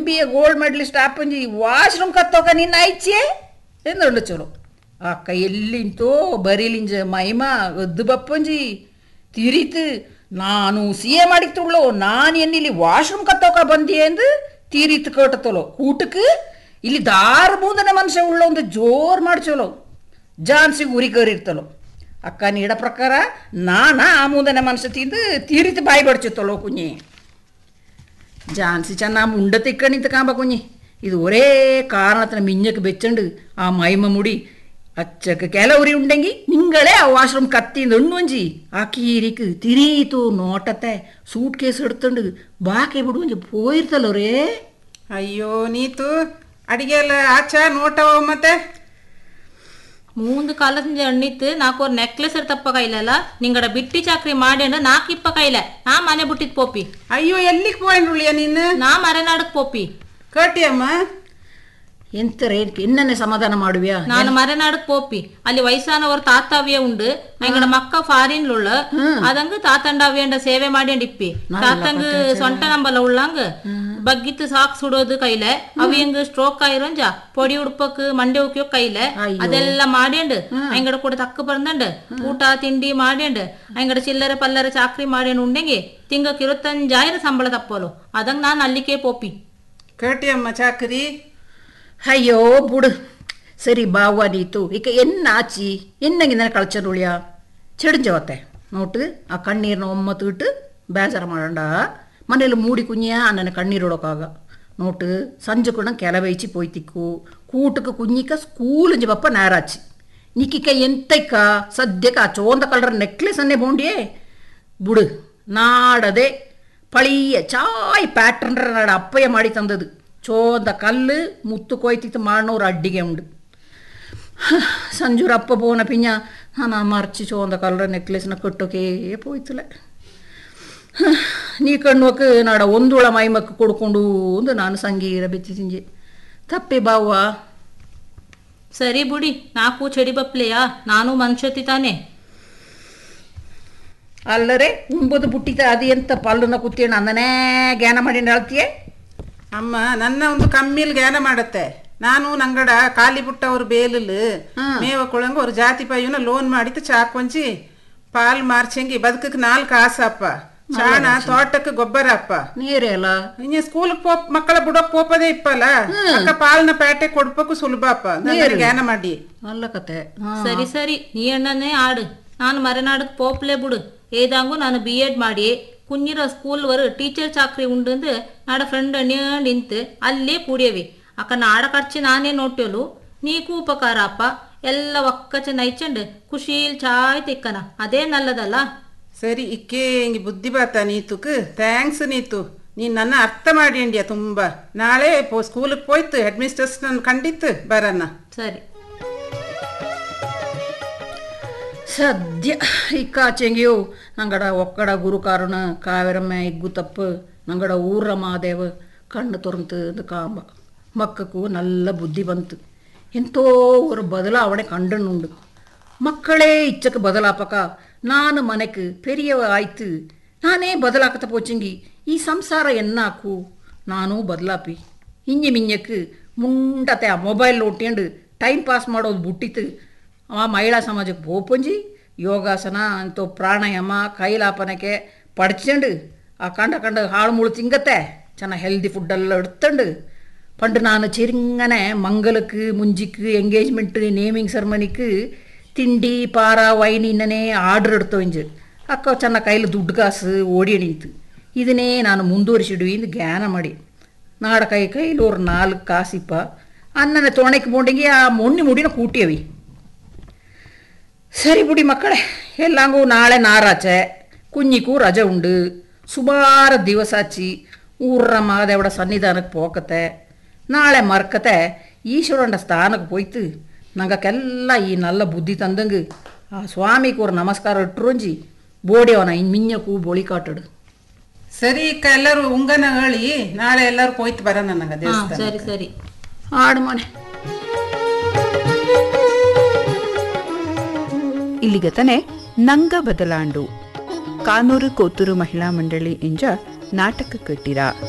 B A gold medalist ಆಪಂಜಿ washroom ಕತ್ತೋಕ ನಿನ್ನ ಐಚೆ ಎಂದುಂಡು ಚಲೋ ಅಕ್ಕ ಎಲ್ಲಿಂತೋ ಬರೀಲಿಂಜ ಮೈಮ ಒದ್ದು ಬಪ್ಪಂಜಿ ತಿರಿತು ನಾನು ಸಿ ಎ ಮಾಡಿಕ್ತುಳ್ಳೋ ನಾನು ಎನ್ನಿಲ್ಲಿ ವಾಶ್ರೂಮ್ ಕತ್ತೋಕ ಬಂದಿ ಎಂದು ತೀರಿತು ಕೇಟತ್ತಲೋ ಕೂಟಕ್ಕೆ ಇಲ್ಲಿ ದಾರ ಬೂಂದನೆ ಮನುಷ್ಯ ಉಳ್ಳ ಒಂದು ಜೋರ್ ಮಾಡ್ಚೋಲೋ ಜಾನ್ಸಿಗೆ ಉರಿ ಕರಿರ್ತಲೋ ಅಕ್ಕ ನೀಡ ಪ್ರಕಾರ ನಾನ ಆ ಮುಂದನೆ ಮನುಷ್ಯ ತಿಂದು ತೀರಿತು ಬಾಯಿ ಬಡ್ಚಿತ್ತಲೋ ಕುഞ്ഞി ജാൻസി ചെന്ന ആ മുണ്ട തിക്കണിത്ത് കാമ്പ കുഞ്ഞി ഇത് ഒരേ കാരണത്തിന് മിഞ്ഞക്ക് വെച്ചുണ്ട് ആ മൈമ മുടി അച്ചക്ക് കില ഉരി ഉണ്ടെങ്കിൽ നിങ്ങളെ ആ വാഷ്റൂം കത്തി എണ്ണുവഞ്ചി ആ കീരിക്ക് തിരീത്തു നോട്ടത്തെ സൂട്ട് കേസ് എടുത്തുണ്ട് ബാക്കി ಬಿಡುವಂಜಿ പോയിരുത്തല്ലോ ರೇ ಅಯ್ಯೋ ನೀತು ಅಡಿಗೆ ಎಲ್ಲ ಆಚ ನೋಟವ ಮತ್ತೆ ಮೂಂದು ಕಾಲದಿಂದ ಎಣ್ಣಿತ್ತು ನಾಲ್ಕು ஒரு ನೆಕ್ಲೆಸ್ ತಪ್ಪ ಕೈಲಲ್ಲ ನಿಂಗಡ ಬಿಟ್ಟಿ ಚಾಕ್ರಿ ಮಾಡಿ ನಾಲ್ಕು ಇಪ್ಪ ಕೈಲ ನಾ ಮನೆ ಬಿಟ್ಟಿದ್ ಪೋಪಿ ಅಯ್ಯೋ ಎಲ್ಲಿಗೆ போயின்றுಳಿಯ ನೀನು ನಾ ಮರೆನಾಡಕ್ ಪೋಪಿ ಕೇಟಿಯಮ್ಮ ಎಂತ ರೇ ಎನ್ನನ್ನೇ ಸಮಾಧಾನ ಮಾಡುವ್ಯಾ ನಾನು ಮರೆನಾಡಕ್ போப்பி ಅಲ್ಲಿ ವಯಸ್ಸಾನವರ ತಾತಾವ್ಯ ಉಂಡು ಎಂಗಡ ಮಕ್ಕ ಫಾರಿನ್ல ಉಳ್ಳ ಅದಂಗ ತಾತಂಡಾವ್ಯಂಡ ಸೇವೆ ಮಾಡಿ ಇಪ್ಪಿ ತಾತಂಗ ಸೊಂಟ ನಂಬಲ್ಲ ಉಳ್ಳಂಗ ಬಗ್ಗಿತ್ತು ಸಾಕ್ ಸುಡೋದು ಕೈಲ ಅವಿಯಂಗ ಸ್ಟ್ರೋಕ್ ಆಯಿರಂಜ பொடி ಉಡುಪಕ್ ಮಂಡೆ ಉಕ್ಯೋ ಕೈಲ ಅದೆಲ್ಲ ಮಾಡ್ಯಂಡ್ ಎಂಗಡ ಕೂಡ ತಕ್ಕ ಬಂದಂಡ್ ಊಟ ತಿಂಡಿ ಮಾಡ್ಯಂಡ್ ಎಂಗಡ ಚಿಲ್ಲರೆ ಪಲ್ಲರೆ ಚಾಕ್ರಿ ಮಾಡ್ಯಂಡ್ ಉಂಡೆಂಗೆ ತಿಂಗಕ್ ಇರುತ್ತಂಜಾಯಿರ ಸಂಬಳ ತಪ್ಪಲು ಅದಂಗ ನಾನು ಅಲ್ಲಿಗೆ ಪೋಪಿ ಕೇಟಿಯಮ್ಮ ಚಾಕರಿ ಅಯ್ಯೋ ಬುಡು ಸರಿ ಬಾವ ನೀತು ಈಗ ಎನ್ನಾಚಿ ಎನ್ನಂಗಿಂದ ಕಳ್ಚರುಳಿಯ ചെടിഞ്ചവത്തെ നോട്ട് ആ കണ്ണീരിനെ ഒമ്മ തീട്ട് ബേജാറ് ಮಾಡಂಡ ಮನೇಲಿ ಮೂಡಿ ಕುഞ്ഞിಯ ಅಣ್ಣನ ಕಣ್ಣೀರೊಳಕಾಗ ನೋಟು ಸಂಜೆ ಕೂಡ ಕೆಲವೈಚಿ ಪೋಯ್ತಿಕ್ಕು ಕೂಟಕ್ಕೆ ಕುഞ്ഞിಕ ಸ್ಕೂಲಿಂಜ ಬಪ್ಪ ನೇರಾಚಿ ನಿಕ್ಕಿಕ ಎಂತೈಕ ಸದ್ಯಕ್ಕೆ ಆ ಚೋಂದ ಕಲರ್ ನೆಕ್ಲೆಸ್ ಅನ್ನೇ ಬೋಂಡಿಯೇ ಬುಡು ನಾಡದೆ ಪಳಿಯ ಚಾಯ್ ಪ್ಯಾಟ್ರನ್ ನಾಡ ಅಪ್ಪಯ್ಯ ಮಾಡಿ ತಂದದು ಚೋಂದ ಕಲ್ಲು ಮುತ್ತು ಕೊಯ್ತಿತ್ತು ಮಾಡ್ನವ್ರು ಅಡ್ಡಿಗೆ ಉಂಡು ಸಂಜೂರಪ್ಪ போன பிஞ்ச நான் மறைச்சி சோந்த கலர் நெக்லெஸ்ನ ಕಟ್ಟೋಕೆ போಯ್ತಲೆ ನೀ ಕಣ್ಣೋಕೆ ನಾಡ ಒಂದುಳ ಮೈಮಕ್ಕೆ ಕೊಡ್ಕೊಂಡು ಒಂದು ನಾನು ಸಂಗೀರ ಬೆತ್ತಿಸಿಂಜೆ ತಪ್ಪೆ ಬಾವ್ವ ಸರಿ ಬುಡಿ ನಾಕು ಚಡಿ ಬಪ್ಲೆಯಾ ನಾನು ಮನ್ಷತಿ ತಾನೆ ಅಲ್ಲರೆ ಉಂಬದು ಬುಟ್ಟಿತ ಅದು ಎಂತ ಪಲ್ಲುನ ಕುತ್ತೇಣ ಅನ್ನನೇ ಜ್ಞಾನ ಮಾಡಿ ಹೇಳ್ತೀಯೇ ಅಮ್ಮ ನನ್ನ ಒಂದು ಕಮ್ಮಿಲ್ ಜ್ಞಾನ ಮಾಡತ್ತೆ ನಾನು ನಂಗಡ ಖಾಲಿ ಬಿಟ್ಟವ್ರ ಬೇಲಲು ಮೇವ ಕೊಳಂಗ ஒரு ಜಾತಿ ಪೈಯುನ ಲೋನ್ ಮಾಡಿತ್ತು ಚಾಕೊಂಚಿ ಪಾಲ್ ಮಾರ್ಚಂಗಿ ಬದುಕಕ್ಕೆ ನಾಲ್ಕು ಆಸಪ್ಪ ಚಾಣ ತೋಟಕ್ಕೆ ಗೊಬ್ಬರ ಅಪ್ಪ ನೀರೇ ಅಲ್ಲ ಇನ್ನು ಸ್ಕೂಲ್ ಪೋಪ್ ಮಕ್ಕಳ ಬುಡಕ್ ಪೋಪದೇ ಇಪ್ಪಲ್ಲ ಅಕ್ಕ ಪಾಲ್ನ ಪ್ಯಾಟೆ ಕೊಡ್ಬೇಕು ಸುಲಭ ಅಪ್ಪ ನನ್ನ ಜ್ಞಾನ ಮಾಡಿ ಅಲ್ಲ ಕತೆ ಹಾ. ಸರಿ ಸರಿ ನೀ ಅಣ್ಣನೇ ಆಡು ನಾನು ಮರೆನಾಡಕ್ ಪೋಪ್ಲೆ ಬಿಡು ಏದಾಂಗು ನಾನು ಬಿ ಎಡ್ ಮಾಡಿ ಕುഞ്ഞിರ ಸ್ಕೂಲ್ ವರ ಟೀಚರ್ ಚಾಕ್ರಿ ಉಂಡು ನಾಡ ಫ್ರೆಂಡ್ ಅಣ್ಣ ನಿಂತು ಅಲ್ಲೇ ಕೂಡಿಯವಿ ಅಕ್ಕ ನಾಡ ಖರ್ಚು ನಾನೇ ನೋಟ್ಯೋಲು ನೀಕು ಉಪಕಾರ ಅಪ್ಪ ಎಲ್ಲ ಒಕ್ಕಚ ನೈಚಂಡ್ ಖುಷೀಲ್ ಚಾಯ್ ತಿಕ್ಕನ ಅದೇ ನಲ್ಲದಲ್ಲ ಸರಿ ಇಕ್ಕೆ ಹಿಂಗೆ ಬುದ್ಧಿ ಬಾತ ನೀತುಕ್ ಥ್ಯಾಂಕ್ಸ್ ನೀತು ನೀನ್ ನನ್ನ ಅರ್ಥ ಮಾಡಿಂಡ್ಯಾ ತುಂಬಾ ನಾಳೆ ಪೋ ಸ್ಕೂಲಿಗೆ ಹೋಯ್ತು ಹೆಡ್ ಮಿಸ್ಟರ್ಸ್ ನನ್ನ ಕಂಡಿತ್ತು ಬರನ್ನ ಸರಿ ಸದ್ಯ ಇಕ್ಕಾಚೆಂಗಿಯು ನಂಗಡ ಒಕ್ಕಡ ಗುರುಕಾರುಣ ಕಾವೇರಮ್ಮ ಇಗ್ಗು ತಪ್ಪು ನಂಗಡ ಊರ ಮಾದೇವ ಕಣ್ಣು ತೊರಂತು ಅಂದು ಕಾಂಬ ಮಕ್ಕಕ್ಕೂ ನಲ್ಲ ಬುದ್ಧಿ ಬಂತು ಎಂತೋ ஒரு ಬದಲಾವಣೆ ಕಂಡನುಂಡು ಮಕ್ಕಳೇ ಇಚ್ಚಕ್ಕೆ ಬದಲಾಪಕ ನಾನು ಮನೆக்கு பெரியவ ಆಯ್ತು ನಾನೇ ಬದಲಾಕತ ಪೋಚಂಗಿ ಈ ಸಂಸಾರ ಎನ್ನಾಕು ನಾನು ಬದಲಾಪಿ ಇಂಜಿ ಮಿಂಜಕ್ಕೆ ಮುಂಡತೆ ಆ ಮೊಬೈಲ್ ನೋಟ್ಕೊಂಡು ಟೈಮ್ ಪಾಸ್ ಮಾಡೋದು ಬಿಟ್ಟಿತ್ತು ಆ ಮಹಿಳಾ ಸಮಾಜಕ್ಕೆ ಪೋಪಂಜಿ ಯೋಗಾಸನ ಅಂತೂ ಪ್ರಾಣಾಯಾಮ ಕೈಲಾಪನಕ್ಕೆ ಪಡ್ಚಂಡು ಆ ಕಂಡ ಕಂಡ ಹಾಳು ಮುಳು ತಿಂಗತ್ತೆ ಚೆನ್ನಾಗಿ ಹೆಲ್ದಿ ಫುಡ್ಡೆಲ್ಲ എടുത്തുണ്ട് പണ്ട് ನಾನು ചെറുങ്ങനെ മംഗലക്ക് മുഞ്ചിക്ക് എൻഗേജ്മെൻറ്റ് ನೇಮಿಂಗ್ സെറമണിക്ക് ತಿಂಡಿ ಪಾರ ವೈನ್ ಇನ್ನನೇ ಆರ್ಡರ್ എടുത്തോഞ്ച് ಅಕ್ಕ ಚೆನ್ನ ಕೈಲಿ ದುಡ್ಡು ಕಾಸು ಓಡಿ ನಿಂತು ಇದನ್ನೇ ನಾನು ಮುಂದುವರಿಸಿಡುವಿ ಎಂದು ಜ್ಞಾನ ಮಾಡಿ ನಾಡ ಕೈ ಕೈಲಿ ஒரு ನಾಲ್ಕು ಕಾಸಿಪ್ಪ ಅನ್ನನ ತೊಣಕ್ಕೆ ಬೋಂಡಿಗೆ ಆ ಮೊಣ್ಣಿ ಮುಡಿನ ಕೂಟಿಯವಿ ಸರಿ ಬಿಡಿ ಮಕ್ಕಳೇ ಎಲ್ಲಂಗೂ ನಾಳೆ ನಾರಾಚೆ ಕುഞ്ഞിಗೂ ರಜೆ ಉಂಡು ಸುಮಾರು ದಿವಸಾಚಿ ಊರ ಮಹಾದೇವಡ ಸನ್ನಿಧಾನಕ್ಕೆ ಪೋಕತೆ ನಾಳೆ ಮರ್ಕತೆ ಈಶ್ವರಂಡ ಸ್ಥಾನಕ್ಕೆ ಪೋಯ್ತು ನಂಗಕ್ಕೆಲ್ಲ ಈ ನಲ್ಲ ಬುದ್ಧಿ ತಂದಂಗೆ ಆ ಸ್ವಾಮಿಗೆ ஒரு ನಮಸ್ಕಾರ ಇಟ್ರುಂಜಿ ಬೋಡಿಯವನ ಇನ್ ಮಿಂಜಕ್ಕೂ ಬೋಳಿ ಕಾಟಡು ಸರಿ ಇಕ್ಕ ಎಲ್ಲರೂ ಉಂಗನ ಹೇಳಿ ನಾಳೆ ಎಲ್ಲರೂ ಹೋಯ್ತು ಬರೋಣ ನನಗ ಹಾ ದೇವಸ್ಥಾನ ಸರಿ ಸರಿ ಆಡು ಮನೆ ಇಲ್ಲಿಗೆ ತಾನೆ ನಂಗ ಬದಲಾಂಡು ಕಾನೂರು ಕೋತೂರು ಮಹಿಳಾ ಮಂಡಳಿ ಇಂಜ ನಾಟಕ ಕಟ್ಟಿರ